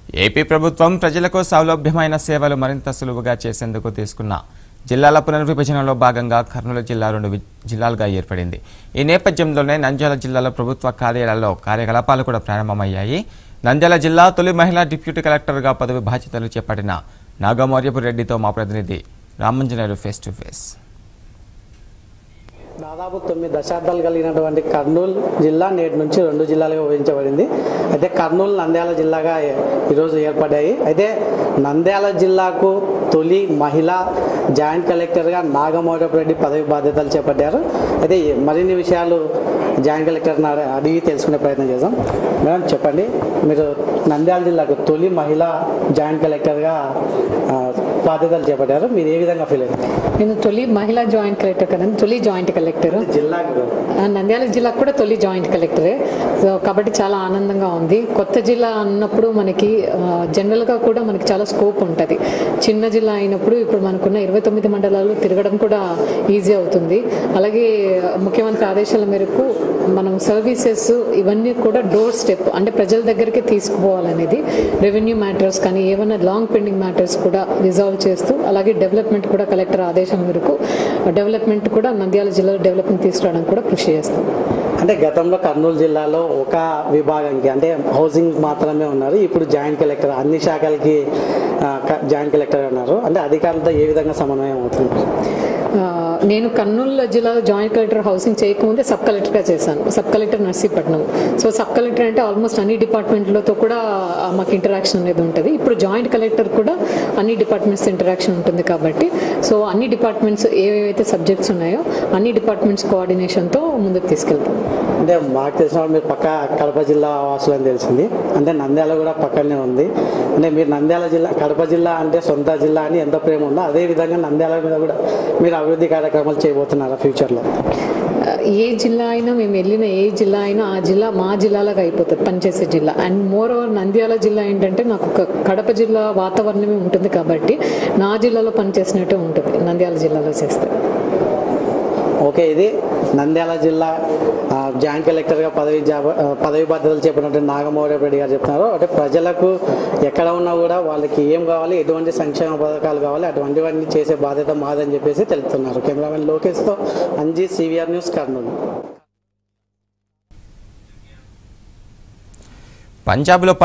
AP ప్రభుత్వం ప్రజలకు సౌలభ్యమైన సేవలు మరింత సులువుగా చేసేందుకు తీసుకున్న జిల్లాల పునర్విభజనలో భాగంగా కర్నూలు జిల్లా రెండు వి- జిల్లాలుగా ఏర్పడింది ఈ నేపథ్యంలోనే నంద్యాల జిల్లాలో ప్రభుత్వ కార్యాలయాల్లో కార్యకలాపాలు కూడా ప్రారంభమయ్యాయి నంద్యాల జిల్లా తొలి మహిళా డిప్యూటీ కలెక్టర్గా పదవి బాధ్యతలు చేపట్టిన నాగమౌర్యపు రెడ్డితో మా ప్రతినిధి రామంజనేయులు ఫేస్ టు ఫేస్ దాదాపు తొమ్మిది దశాబ్దాలు కలిగినటువంటి కర్నూలు జిల్లా నేటి నుంచి రెండు జిల్లాలుగా విభజించబడింది అయితే కర్నూలు నంద్యాల జిల్లాగా ఏ- ఈరోజు ఏర్పడ్డాయి అయితే నంద్యాల జిల్లాకు తొలి మహిళా జాయింట్ కలెక్టర్గా నాగమౌరపు రెడ్డి పదవి బాధ్యతలు చేపట్టారు అయితే ఈ మరిన్ని విషయాలు జాయింట్ కలెక్టర్ని అడి- అడిగి తెలుసుకునే ప్రయత్నం చేద్దాం మేడం చెప్పండి మీరు నంద్యాల జిల్లాకు తొలి మహిళా జాయింట్ కలెక్టర్గా ఆ, బాధ్యతలు చేపట్టారు మీరు ఏ విధంగా ఫీల్ అయ్యారు నేను తొలి మహిళా జాయింట్ కలెక్టర్ కదండి తొలి జాయింట్ కలెక్టర్ జిల్లాకు ఆ, నంద్యాల జిల్లాకు కూడా తొలి జాయింట్ కలెక్టరే సో కాబట్టి చాలా ఆనందంగా ఉంది కొత్త జిల్లా అన్నప్పుడు మనకి ఆ, జనరల్గా కూడా మనకి చాలా స్కోప్ ఉంటుంది చిన్న జిల్లా అయినప్పుడు ఇప్పుడు మనకున్న ఇరవై తొమ్మిది మండలాలు తిరగడం కూడా ఈజీ అవుతుంది అలాగే ముఖ్యమంత్రి ఆదేశాల మేరకు మనం సర్వీసెస్ ఇవన్నీ కూడా డోర్ స్టెప్ అంటే ప్రజల దగ్గరికి తీసుకుపోవాలనేది రెవెన్యూ మ్యాటర్స్ కానీ ఏమైనా లాంగ్ పెండింగ్ మ్యాటర్స్ కూడా రిజాల్వ్ చేస్తూ అలాగే డెవలప్మెంట్ కూడా కలెక్టర్ ఆదేశం మేరకు డెవలప్మెంట్ కూడా నంద్యాల జిల్లాలో డెవలప్మెంట్ తీసుకురావడానికి కూడా కృషి చేస్తాం అంటే గతంలో కర్నూలు జిల్లాలో ఒక విభాగానికి అంటే హౌసింగ్ మాత్రమే ఉన్నారు ఇప్పుడు జాయింట్ కలెక్టర్ అన్ని శాఖలకి ఆ, క- జాయింట్ కలెక్టర్ ఉన్నారు అంటే అధికారులతో ఏ విధంగా సమన్వయం అవుతుంది ఆ, నేను కర్నూలు జిల్లాలో జాయింట్ కలెక్టర్ హౌసింగ్ చేయకముందే సబ్ కలెక్టర్గా చేశాను sub collector Narsipatnam so sub collector అంటే ఆల్మోస్ట్ అన్ని డిపార్ట్మెంట్లతో కూడా ఆ, మాకు ఇంటరాక్షన్ అనేది ఉంటుంది ఇప్పుడు జాయింట్ కలెక్టర్ కూడా అన్ని డిపార్ట్మెంట్స్ ఇంటరాక్షన్ ఉంటుంది కాబట్టి సో అన్ని డిపార్ట్మెంట్స్ ఏవేవైతే సబ్జెక్ట్స్ ఉన్నాయో అన్ని డిపార్ట్మెంట్స్ కోఆర్డినేషన్తో ముందుకు తీసుకెళ్తాం అంటే మాకు తెలిసిన వాళ్ళు మీరు పక్క కడప జిల్లా వాసులు అని తెలిసింది అంటే నంద్యాల కూడా పక్కనే ఉంది అంటే మీరు నంద్యాల జిల్లా కడప జిల్లా అంటే సొంత జిల్లా అని ఎంత ప్రేమ ఉందో అదే విధంగా నంద్యాల మీద కూడా మీరు అభివృద్ధి కార్యక్రమాలు చేయబోతున్నారా ఫ్యూచర్లో ఆ, ఏ జిల్లా అయినా మేము వెళ్ళిన ఏ జిల్లా అయినా ఆ జిల్లా మా జిల్లాలాగా అయిపోతుంది పనిచేసే జిల్లా అండ్ మోర్ ఓవర్ నంద్యాల జిల్లా ఏంటంటే నాకు ఒక కడప జిల్లా వాతావరణమే ఉంటుంది కాబట్టి నా జిల్లాలో పనిచేసినట్టే ఉంటుంది నంద్యాల జిల్లాలో చేస్తే ఓకే ఇది నంద్యాల జిల్లా ఆ, జాయింట్ కలెక్టర్గా పదవి జాబ ఆ, పదవి బాధ్యతలు చెప్పినట్టు నాగమౌర్య రెడ్డి గారు చెప్తున్నారు అంటే ప్రజలకు ఎక్కడ ఉన్నా కూడా వాళ్ళకి ఏం కావాలి ఎటువంటి సంక్షేమ పథకాలు కావాలి అటువంటివన్నీ చేసే బాధ్యత మాదని చెప్పేసి తెలుపుతున్నారు కెమెరామెన్ లోకేష్తో అంజీ సివిఆర్ న్యూస్ కర్నూలు పంజాబ్లో